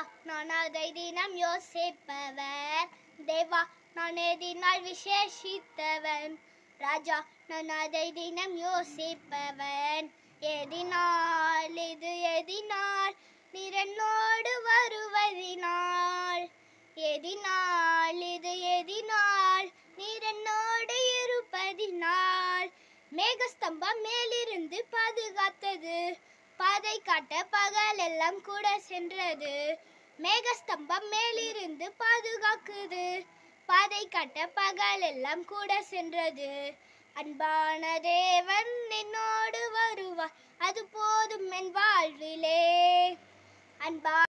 நான் அதை தினம் யோசிப்பவர் தேவா நான் எதினால் விசேஷித்தவன் ராஜா நான் அதை தினம் யோசிப்பவன் எதினால் இது எதினால் நீர் என்னோடு வருவதினால் எதினால் இது எதினால் நீர் என்னோடு இருப்பதினால் மேகஸ்தம்பம் மேலிருந்து பாதுகாத்தது பாதை காட்ட பகல் எல்லாம் கூட சென்றது மேகஸ்தம்பம் மேலிருந்து பாதுகாக்குது பாதை காட்ட பகல் எல்லாம் கூட சென்றது அன்பான தேவன் என்னோடு வருவார் அது போதும் என் வாழ்விலே அன்பா